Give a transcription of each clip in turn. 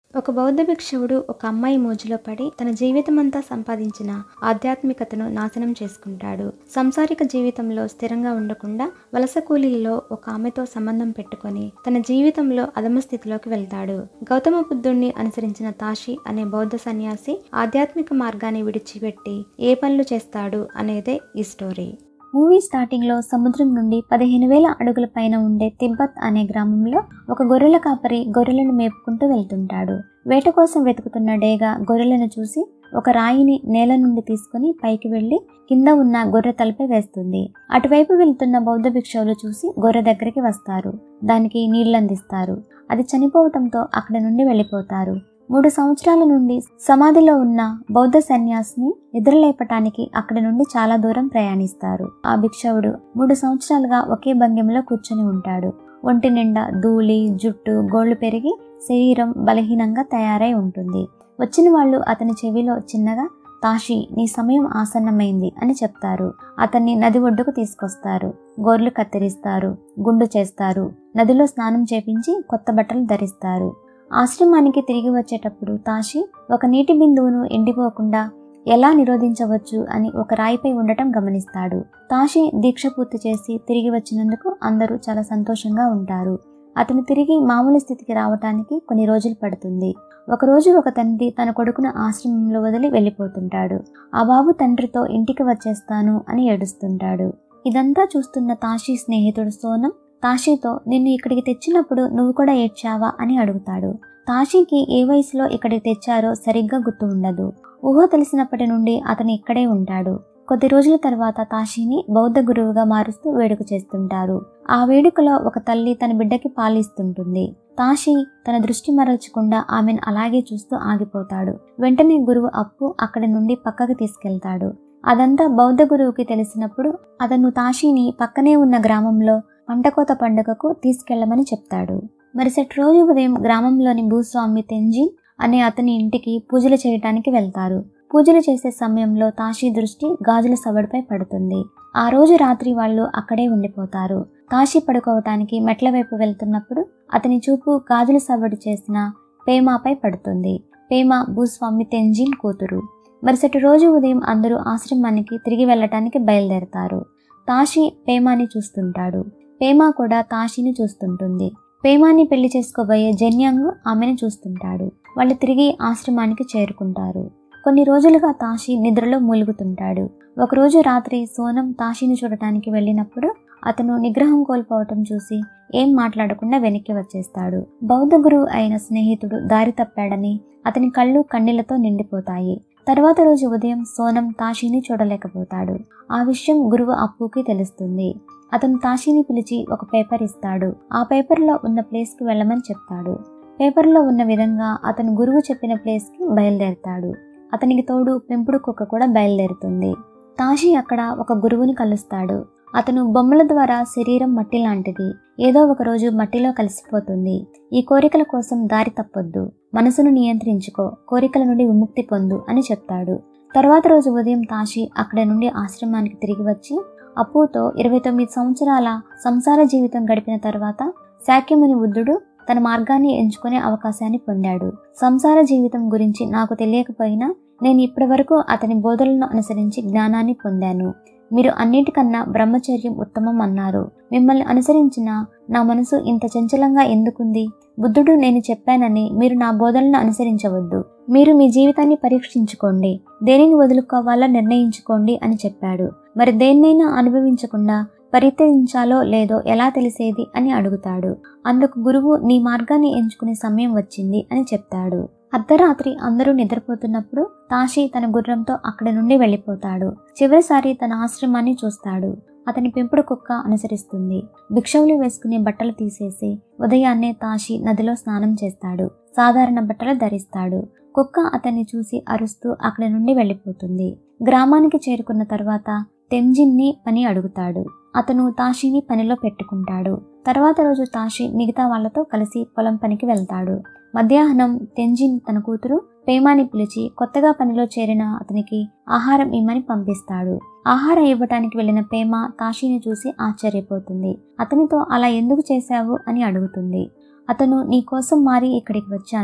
ఒక బౌద్ధ భిక్షువుడు ఒక అమ్మాయి మోజులో పడి తన జీవితమంతా సంపాదించిన ఆధ్యాత్మికతను నాశనం చేసుకుంటాడు సంసారిక జీవితంలో స్థిరంగా ఉండకుండా వలస కూలీలో ఒక ఆమెతో సంబంధం పెట్టుకొని తన జీవితంలో అధమ స్థితిలోకి వెళ్తాడు గౌతమ బుద్ధుణ్ణి అనుసరించిన తాషి అనే బౌద్ధ సన్యాసి ఆధ్యాత్మిక మార్గాన్ని విడిచిపెట్టి ఏ పనులు చేస్తాడు అనేదే ఈ స్టోరీ మూవీ స్టార్టింగ్ లో సముద్రం నుండి పదిహేను వేల అడుగుల పైన ఉండే తిబ్బత్ అనే గ్రామంలో ఒక గొర్రెల కాపరి గొర్రెలను మేపుకుంటూ వెళ్తుంటాడు వేట కోసం వెతుకుతున్న డేగా గొర్రెలను చూసి ఒక రాయిని నేల నుండి తీసుకుని పైకి వెళ్లి కింద ఉన్న గొర్రె తలపై వేస్తుంది అటువైపు వెళ్తున్న బౌద్ధ భిక్షువులు చూసి గొర్రె దగ్గరికి వస్తారు దానికి నీళ్లందిస్తారు అది చనిపోవటంతో అక్కడి నుండి వెళ్ళిపోతారు మూడు సంవత్సరాల నుండి సమాధిలో ఉన్న బౌద్ధ సన్యాసిని నిద్రలేపటానికి అక్కడి నుండి చాలా దూరం ప్రయాణిస్తారు ఆ భిక్షవుడు మూడు సంవత్సరాలుగా ఒకే భంగిమలో కూర్చొని ఉంటాడు ఒంటి నిండా ధూళి జుట్టు గోళ్లు పెరిగి శరీరం బలహీనంగా తయారై ఉంటుంది వచ్చిన వాళ్ళు అతని చెవిలో చిన్నగా తాషి నీ సమయం ఆసన్నమైంది అని చెప్తారు అతన్ని నది ఒడ్డుకు తీసుకొస్తారు గోర్లు కత్తిరిస్తారు గుండు చేస్తారు నదిలో స్నానం చేపించి కొత్త బట్టలు ధరిస్తారు ఆశ్రమానికి తిరిగి వచ్చేటప్పుడు తాషి ఒక నీటి బిందువును ఎండిపోకుండా ఎలా నిరోధించవచ్చు అని ఒక రాయిపై ఉండటం గమనిస్తాడు తాషి దీక్ష పూర్తి చేసి తిరిగి వచ్చినందుకు అందరూ చాలా సంతోషంగా ఉంటారు అతను తిరిగి మామూలు స్థితికి రావటానికి కొన్ని రోజులు పడుతుంది ఒకరోజు ఒక తండ్రి తన కొడుకును ఆశ్రమంలో వదిలి వెళ్ళిపోతుంటాడు ఆ బాబు తండ్రితో ఇంటికి వచ్చేస్తాను అని ఏడుస్తుంటాడు ఇదంతా చూస్తున్న తాషి స్నేహితుడు సోనం తాషితో నిన్ను ఇక్కడికి తెచ్చినప్పుడు నువ్వు కూడా ఏడ్చావా అని అడుగుతాడు తాషికి ఏ వయసులో ఇక్కడికి తెచ్చారో సరిగ్గా గుర్తు ఉండదు ఊహ తెలిసినప్పటి నుండి అతను ఇక్కడే ఉంటాడు కొద్ది రోజుల తర్వాత తాషిని బౌద్ధ గురువుగా మారుస్తూ వేడుక చేస్తుంటారు ఆ వేడుకలో ఒక తల్లి తన బిడ్డకి పాలిస్తుంటుంది తాషి తన దృష్టి మరల్చకుండా ఆమెను అలాగే చూస్తూ ఆగిపోతాడు వెంటనే గురువు అప్పు అక్కడి నుండి పక్కకి తీసుకెళ్తాడు అదంతా బౌద్ధ గురువుకి తెలిసినప్పుడు అతను తాషిని పక్కనే ఉన్న గ్రామంలో పంటకోత పండుగకు తీసుకెళ్లమని చెప్తాడు మరుసటి రోజు ఉదయం గ్రామంలోని భూస్వామి తెంజిన్ అనే అతని ఇంటికి పూజలు చేయటానికి వెళ్తారు పూజలు చేసే సమయంలో తాషి దృష్టి గాజుల సవడిపై పడుతుంది ఆ రోజు రాత్రి వాళ్ళు అక్కడే ఉండిపోతారు తాషి పడుకోవటానికి మెట్ల వైపు వెళ్తున్నప్పుడు అతని చూపు గాజుల సవడి చేసిన పేమాపై పడుతుంది పేమ భూస్వామి తెంజిన్ కూతురు మరుసటి రోజు ఉదయం అందరూ ఆశ్రమానికి తిరిగి వెళ్ళటానికి బయలుదేరతారు తాషి పేమాని చూస్తుంటాడు పేమా కూడా తాషిని చూస్తుంటుంది పేమాని పెళ్లి చేసుకోబోయే జన్యాంగ్ ఆమెను చూస్తుంటాడు వాళ్ళు తిరిగి ఆశ్రమానికి చేరుకుంటారు కొన్ని రోజులుగా తాషి నిద్రలో మూలుగుతుంటాడు ఒకరోజు రాత్రి సోనం తాషిని చూడటానికి వెళ్ళినప్పుడు అతను నిగ్రహం కోల్పోవటం చూసి ఏం మాట్లాడకుండా వెనక్కి వచ్చేస్తాడు బౌద్ధ గురువు అయిన స్నేహితుడు దారి తప్పాడని అతని కళ్ళు కన్నీళ్లతో నిండిపోతాయి తర్వాత రోజు ఉదయం సోనం తాషిని చూడలేకపోతాడు ఆ విషయం గురువు అప్పుకి తెలుస్తుంది అతను తాషిని పిలిచి ఒక పేపర్ ఇస్తాడు ఆ పేపర్లో ఉన్న ప్లేస్కి వెళ్ళమని చెప్తాడు పేపర్లో ఉన్న విధంగా అతను గురువు చెప్పిన ప్లేస్కి బయలుదేరతాడు అతనికి తోడు పెంపుడు కుక్క కూడా బయలుదేరుతుంది తాషి అక్కడ ఒక గురువుని కలుస్తాడు అతను బొమ్మల ద్వారా శరీరం మట్టి లాంటిది ఏదో ఒక రోజు మట్టిలో కలిసిపోతుంది ఈ కోరికల కోసం దారి తప్పొద్దు మనసును నియంత్రించుకో కోరికల నుండి విముక్తి పొందు అని చెప్తాడు తర్వాత రోజు ఉదయం తాషి అక్కడి నుండి ఆశ్రమానికి తిరిగి వచ్చి అప్పుతో ఇరవై తొమ్మిది సంవత్సరాల సంసార జీవితం గడిపిన తర్వాత శాక్యముని బుద్ధుడు తన మార్గాన్ని ఎంచుకునే అవకాశాన్ని పొందాడు సంసార జీవితం గురించి నాకు తెలియకపోయినా నేను ఇప్పటివరకు అతని బోధనలను అనుసరించి జ్ఞానాన్ని పొందాను మీరు అన్నిటికన్నా బ్రహ్మచర్యం ఉత్తమం అన్నారు మిమ్మల్ని అనుసరించిన నా మనసు ఇంత చంచలంగా ఎందుకుంది బుద్ధుడు నేను చెప్పానని మీరు నా బోధనలను అనుసరించవద్దు మీరు మీ జీవితాన్ని పరీక్షించుకోండి దేనిని వదులుకోవాలో నిర్ణయించుకోండి అని చెప్పాడు మరి దేన్నైనా అనుభవించకుండా పరిత్యజించాలో లేదో ఎలా తెలిసేది అని అడుగుతాడు అందుకు గురువు నీ మార్గాన్ని ఎంచుకునే సమయం వచ్చింది అని చెప్తాడు అర్ధరాత్రి అందరూ నిద్రపోతున్నప్పుడు తాషి తన గుర్రంతో అక్కడి నుండి వెళ్ళిపోతాడు చివరిసారి తన ఆశ్రమాన్ని చూస్తాడు అతని పెంపుడు కుక్క అనుసరిస్తుంది భిక్షవులు వేసుకునే బట్టలు తీసేసి ఉదయాన్నే తాషి నదిలో స్నానం చేస్తాడు సాధారణ బట్టలు ధరిస్తాడు కుక్క అతన్ని చూసి అరుస్తూ అక్కడి నుండి వెళ్ళిపోతుంది గ్రామానికి చేరుకున్న తర్వాత తెంజిన్ని పని అడుగుతాడు అతను తాషిని పనిలో పెట్టుకుంటాడు తర్వాత రోజు తాషి మిగతా వాళ్లతో కలిసి పొలం పనికి వెళ్తాడు మధ్యాహ్నం తెంజిన్ తన కూతురు పేమాని పిలిచి కొత్తగా పనిలో చేరిన అతనికి ఆహారం ఇమ్మని పంపిస్తాడు ఆహారం ఇవ్వటానికి వెళ్ళిన పేమ తాషిని చూసి ఆశ్చర్యపోతుంది అతనితో అలా ఎందుకు చేశావు అని అడుగుతుంది అతను నీ కోసం మారి ఇక్కడికి వచ్చాను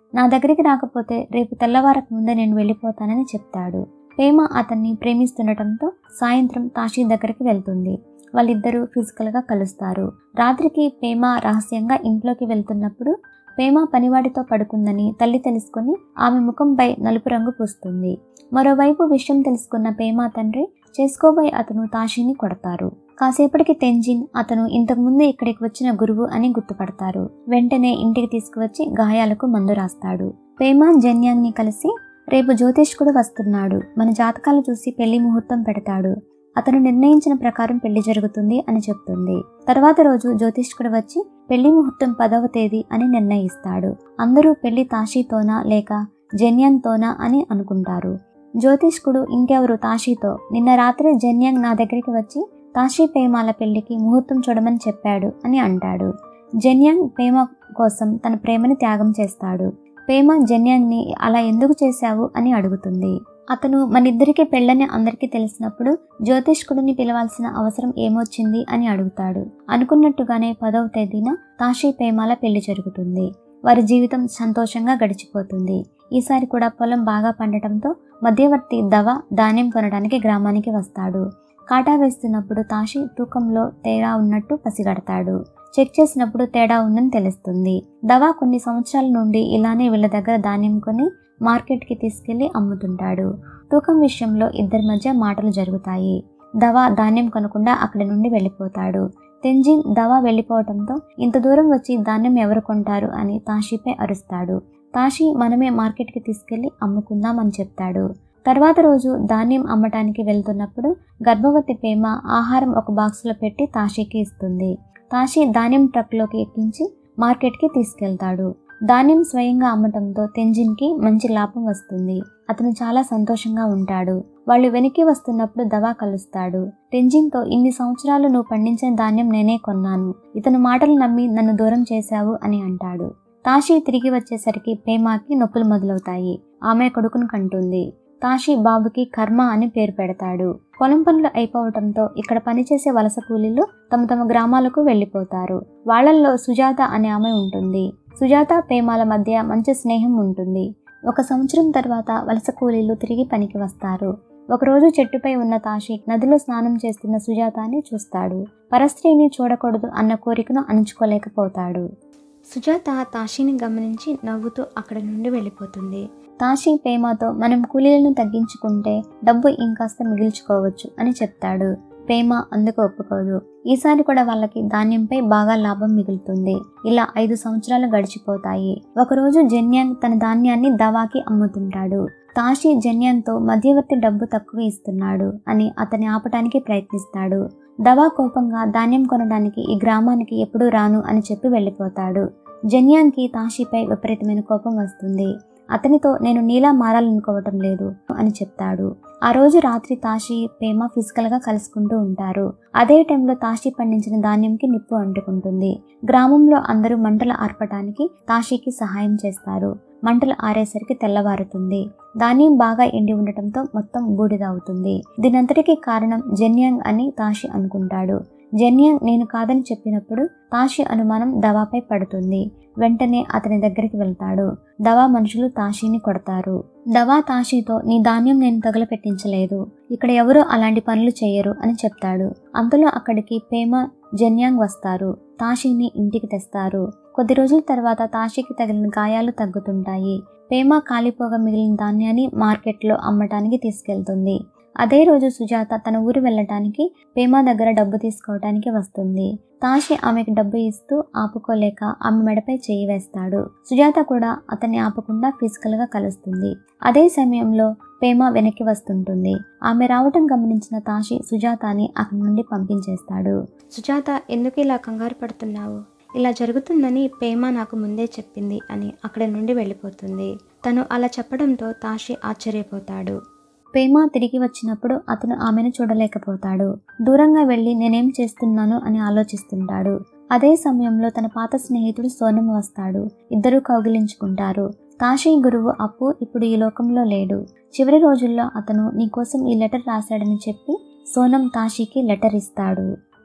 నా దగ్గరికి రాకపోతే రేపు తెల్లవారక ముందే నేను వెళ్ళిపోతానని చెప్తాడు ప్రేమ అతన్ని ప్రేమిస్తుండటంతో సాయంత్రం తాషి దగ్గరికి వెళ్తుంది వాళ్ళిద్దరూ ఫిజికల్గా కలుస్తారు రాత్రికి ప్రేమ రహస్యంగా ఇంట్లోకి వెళ్తున్నప్పుడు ప్రేమ పనివాడితో పడుకుందని తల్లి తెలుసుకుని ఆమె ముఖంపై నలుపు రంగు పూస్తుంది మరోవైపు విషయం తెలుసుకున్న ప్రేమ తండ్రి చేసుకోబోయే అతను తాషిని కొడతారు కాసేపటికి తెంజిన్ అతను ఇంతకుముందు ఇక్కడికి వచ్చిన గురువు అని గుర్తుపడతారు వెంటనే ఇంటికి తీసుకువచ్చి గాయాలకు మందు రాస్తాడు ప్రేమ జన్యాన్ని కలిసి రేపు జ్యోతిష్కుడు వస్తున్నాడు మన జాతకాలు చూసి పెళ్లి ముహూర్తం పెడతాడు అతను నిర్ణయించిన ప్రకారం పెళ్లి జరుగుతుంది అని చెప్తుంది తర్వాత రోజు జ్యోతిష్కుడు వచ్చి పెళ్లి ముహూర్తం పదవ తేదీ అని నిర్ణయిస్తాడు అందరూ పెళ్లి తాషీతోనా లేక జన్యంతోనా అని అనుకుంటారు జ్యోతిష్కుడు ఇంకెవరు తాషీతో నిన్న రాత్రి జన్యంగ్ నా దగ్గరికి వచ్చి తాషీ ప్రేమాల పెళ్లికి ముహూర్తం చూడమని చెప్పాడు అని అంటాడు జన్యంగ్ ప్రేమ కోసం తన ప్రేమని త్యాగం చేస్తాడు ప్రేమ జన్యంగ్ని అలా ఎందుకు చేశావు అని అడుగుతుంది అతను మనిద్దరికి పెళ్ళని అందరికీ తెలిసినప్పుడు జ్యోతిష్కుడిని పిలవాల్సిన అవసరం ఏమొచ్చింది అని అడుగుతాడు అనుకున్నట్టుగానే పదవ తేదీన తాషీ ప్రేమాల పెళ్లి జరుగుతుంది వారి జీవితం సంతోషంగా గడిచిపోతుంది ఈసారి కూడా పొలం బాగా పండటంతో మధ్యవర్తి దవ ధాన్యం కొనడానికి గ్రామానికి వస్తాడు కాటా వేస్తున్నప్పుడు తాషి తూకంలో తేడా ఉన్నట్టు పసిగడతాడు చెక్ చేసినప్పుడు తేడా ఉందని తెలుస్తుంది దవా కొన్ని సంవత్సరాల నుండి ఇలానే వీళ్ళ దగ్గర ధాన్యం కొని మార్కెట్కి తీసుకెళ్లి అమ్ముతుంటాడు తూకం విషయంలో ఇద్దరి మధ్య మాటలు జరుగుతాయి దవా ధాన్యం కొనకుండా అక్కడి నుండి వెళ్ళిపోతాడు తెంజిన్ దవా వెళ్ళిపోవటంతో ఇంత దూరం వచ్చి ధాన్యం ఎవరు కొంటారు అని తాషిపై అరుస్తాడు తాషి మనమే మార్కెట్కి తీసుకెళ్లి అమ్ముకుందాం అని చెప్తాడు తర్వాత రోజు ధాన్యం అమ్మటానికి వెళ్తున్నప్పుడు గర్భవతి ప్రేమ ఆహారం ఒక బాక్సులో పెట్టి తాషికి ఇస్తుంది తాషి ధాన్యం ట్రక్లోకి ఎక్కించి మార్కెట్కి తీసుకెళ్తాడు ధాన్యం స్వయంగా అమ్మటంతో తెంజిన్కి మంచి లాభం వస్తుంది అతను చాలా సంతోషంగా ఉంటాడు వాళ్ళు వెనక్కి వస్తున్నప్పుడు దవా కలుస్తాడు తెంజిన్తో ఇన్ని సంవత్సరాలు నువ్వు పండించిన ధాన్యం నేనే కొన్నాను ఇతను మాటలు నమ్మి నన్ను దూరం చేశావు అని అంటాడు తాషి తిరిగి వచ్చేసరికి ప్రేమాకి నొప్పులు మొదలవుతాయి ఆమె కొడుకును కంటుంది తాషి బాబుకి కర్మ అని పేరు పెడతాడు పొలం పనులు అయిపోవటంతో ఇక్కడ పనిచేసే వలస కూలీలు తమ తమ గ్రామాలకు వెళ్ళిపోతారు వాళ్ళల్లో సుజాత అనే ఆమె ఉంటుంది సుజాత ప్రేమాల మధ్య మంచి స్నేహం ఉంటుంది ఒక సంవత్సరం తర్వాత వలస కూలీలు తిరిగి పనికి వస్తారు ఒకరోజు చెట్టుపై ఉన్న తాషి నదిలో స్నానం చేస్తున్న సుజాతని చూస్తాడు పరస్త్రీని చూడకూడదు అన్న కోరికను అణుచుకోలేకపోతాడు సుజాత తాషిని గమనించి నవ్వుతూ అక్కడి నుండి వెళ్ళిపోతుంది తాషి ప్రేమతో మనం కూలీలను తగ్గించుకుంటే డబ్బు ఇంకాస్త మిగిల్చుకోవచ్చు అని చెప్తాడు ప్రేమ అందుకు ఒప్పుకోదు ఈసారి కూడా వాళ్ళకి ధాన్యంపై బాగా లాభం మిగులుతుంది ఇలా ఐదు సంవత్సరాలు గడిచిపోతాయి ఒకరోజు జన్యాంగ్ తన ధాన్యాన్ని దవాకి అమ్ముతుంటాడు తాషి జన్యంతో మధ్యవర్తి డబ్బు తక్కువ ఇస్తున్నాడు అని అతని ఆపటానికి ప్రయత్నిస్తాడు దవా కోపంగా ధాన్యం కొనడానికి ఈ గ్రామానికి ఎప్పుడూ రాను అని చెప్పి వెళ్ళిపోతాడు జన్యాంగ్కి తాషిపై విపరీతమైన కోపం వస్తుంది అతనితో నేను నీలా మారాలనుకోవటం లేదు అని చెప్తాడు ఆ రోజు రాత్రి తాషి ప్రేమ ఫిజికల్గా కలుసుకుంటూ ఉంటారు అదే టైంలో తాషి పండించిన ధాన్యంకి నిప్పు అంటుకుంటుంది గ్రామంలో అందరూ మంటలు ఆర్పటానికి తాషికి సహాయం చేస్తారు మంటలు ఆరేసరికి తెల్లవారుతుంది ధాన్యం బాగా ఎండి ఉండటంతో మొత్తం బూడిదవుతుంది దీనంతటికీ కారణం జన్యాంగ్ అని తాషి అనుకుంటాడు జన్యాంగ్ నేను కాదని చెప్పినప్పుడు తాషి అనుమానం దవాపై పడుతుంది వెంటనే అతని దగ్గరికి వెళ్తాడు దవా మనుషులు తాషిని కొడతారు దవా తాషితో నీ ధాన్యం నేను తగలపెట్టించలేదు ఇక్కడ ఎవరూ అలాంటి పనులు చేయరు అని చెప్తాడు అంతలో అక్కడికి ప్రేమ జన్యాంగ్ వస్తారు తాషిని ఇంటికి తెస్తారు కొద్ది రోజుల తర్వాత తాషికి తగిలిన గాయాలు తగ్గుతుంటాయి ప్రేమ కాలిపోగా మిగిలిన ధాన్యాన్ని మార్కెట్లో అమ్మటానికి తీసుకెళ్తుంది అదే రోజు సుజాత తన ఊరు వెళ్ళటానికి ప్రేమ దగ్గర డబ్బు తీసుకోవటానికి వస్తుంది తాషి ఆమెకు డబ్బు ఇస్తూ ఆపుకోలేక ఆమె మెడపై చేయి వేస్తాడు సుజాత కూడా అతన్ని ఆపకుండా ఫిజికల్గా కలుస్తుంది అదే సమయంలో ప్రేమ వెనక్కి వస్తుంటుంది ఆమె రావటం గమనించిన తాషి సుజాతని అక్కడి నుండి పంపించేస్తాడు సుజాత ఎందుకు ఇలా కంగారు పడుతున్నావు ఇలా జరుగుతుందని ప్రేమ నాకు ముందే చెప్పింది అని అక్కడి నుండి వెళ్ళిపోతుంది తను అలా చెప్పడంతో తాషి ఆశ్చర్యపోతాడు ప్రేమ తిరిగి వచ్చినప్పుడు అతను ఆమెను చూడలేకపోతాడు దూరంగా వెళ్ళి నేనేం చేస్తున్నాను అని ఆలోచిస్తుంటాడు అదే సమయంలో తన పాత స్నేహితుడు సోనం వస్తాడు ఇద్దరూ కౌగిలించుకుంటారు తాషి గురువు అప్పు ఇప్పుడు ఈ లోకంలో లేడు చివరి రోజుల్లో అతను నీకోసం ఈ లెటర్ రాశాడని చెప్పి సోనం తాషికి లెటర్ ఇస్తాడు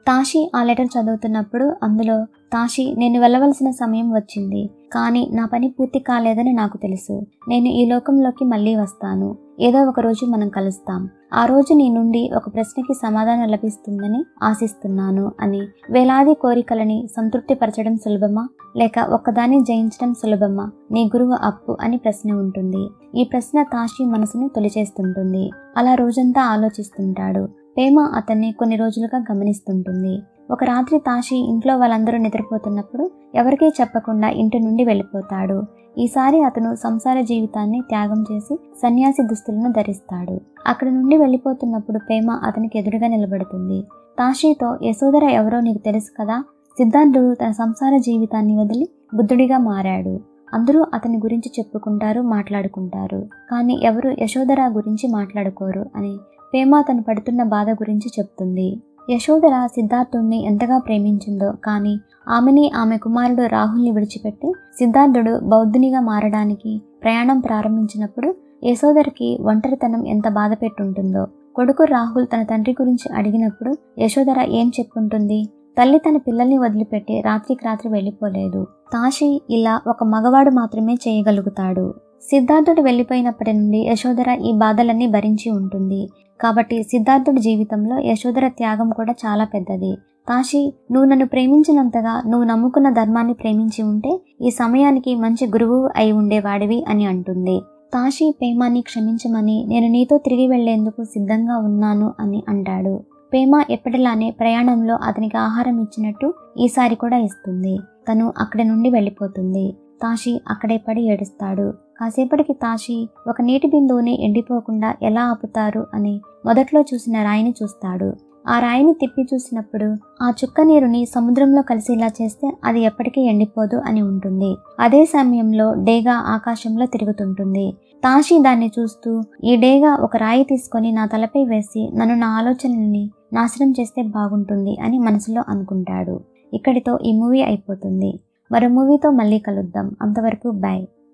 తాషి ఆ లెటర్ చదువుతున్నప్పుడు అందులో తాషి నేను వెళ్ళవలసిన సమయం వచ్చింది కానీ నా పని పూర్తి కాలేదని నాకు తెలుసు నేను ఈ లోకంలోకి మళ్ళీ వస్తాను ఏదో ఒక రోజు మనం కలుస్తాం ఆ రోజు నీ నుండి ఒక ప్రశ్నకి సమాధానం లభిస్తుందని ఆశిస్తున్నాను అని వేలాది కోరికలని సంతృప్తిపరచడం సులభమా లేక ఒక్కదాన్ని జయించడం సులభమా నీ గురువు అప్పు అని ప్రశ్న ఉంటుంది ఈ ప్రశ్న తాషి మనసుని తొలిచేస్తుంటుంది అలా రోజంతా ఆలోచిస్తుంటాడు ప్రేమ అతన్ని కొన్ని రోజులుగా గమనిస్తుంటుంది ఒక రాత్రి తాషి ఇంట్లో వాళ్ళందరూ నిద్రపోతున్నప్పుడు ఎవరికీ చెప్పకుండా ఇంటి నుండి వెళ్ళిపోతాడు ఈసారి అతను సంసార జీవితాన్ని త్యాగం చేసి సన్యాసి దుస్తులను ధరిస్తాడు అక్కడి నుండి వెళ్ళిపోతున్నప్పుడు ప్రేమ అతనికి ఎదురుగా నిలబడుతుంది తాషితో యశోదర ఎవరో నీకు తెలుసు కదా సిద్ధార్థుడు తన సంసార జీవితాన్ని వదిలి బుద్ధుడిగా మారాడు అందరూ అతని గురించి చెప్పుకుంటారు మాట్లాడుకుంటారు కానీ ఎవరు యశోదర గురించి మాట్లాడుకోరు అని ప్రేమ తను పడుతున్న బాధ గురించి చెప్తుంది యశోదర సిద్ధార్థుడిని ఎంతగా ప్రేమించిందో కానీ ఆమెని ఆమె కుమారుడు రాహుల్ని విడిచిపెట్టి సిద్ధార్థుడు బౌద్ధునిగా మారడానికి ప్రయాణం ప్రారంభించినప్పుడు యశోదరికి ఒంటరితనం ఎంత బాధ పెట్టుంటుందో కొడుకు రాహుల్ తన తండ్రి గురించి అడిగినప్పుడు యశోదర ఏం చెప్పుంటుంది తల్లి తన పిల్లల్ని వదిలిపెట్టి రాత్రికి రాత్రి వెళ్ళిపోలేదు తాషి ఇలా ఒక మగవాడు మాత్రమే చేయగలుగుతాడు సిద్ధార్థుడు వెళ్ళిపోయినప్పటి నుండి యశోదర ఈ బాధలన్నీ భరించి ఉంటుంది కాబట్టి సిద్ధార్థుడి జీవితంలో యశోదర త్యాగం కూడా చాలా పెద్దది తాషి నువ్వు నన్ను ప్రేమించినంతగా నువ్వు నమ్ముకున్న ధర్మాన్ని ప్రేమించి ఉంటే ఈ సమయానికి మంచి గురువు అయి ఉండేవాడివి అని అంటుంది తాషి ప్రేమాని క్షమించమని నేను నీతో తిరిగి వెళ్లేందుకు సిద్ధంగా ఉన్నాను అని అంటాడు ప్రేమ ఎప్పటిలానే ప్రయాణంలో అతనికి ఆహారం ఇచ్చినట్టు ఈసారి కూడా ఇస్తుంది తను అక్కడి నుండి వెళ్ళిపోతుంది తాషి అక్కడే పడి ఏడుస్తాడు కాసేపటికి తాషి ఒక నీటి బిందువుని ఎండిపోకుండా ఎలా ఆపుతారు అని మొదట్లో చూసిన రాయిని చూస్తాడు ఆ రాయిని తిప్పి చూసినప్పుడు ఆ చుక్క నీరుని సముద్రంలో కలిసేలా చేస్తే అది ఎప్పటికీ ఎండిపోదు అని ఉంటుంది అదే సమయంలో డేగా ఆకాశంలో తిరుగుతుంటుంది తాషి దాన్ని చూస్తూ ఈ డేగా ఒక రాయి తీసుకొని నా తలపై వేసి నన్ను నా ఆలోచనల్ని నాశనం చేస్తే బాగుంటుంది అని మనసులో అనుకుంటాడు ఇక్కడితో ఈ మూవీ అయిపోతుంది మరో మూవీతో మళ్ళీ కలుద్దాం అంతవరకు బాయ్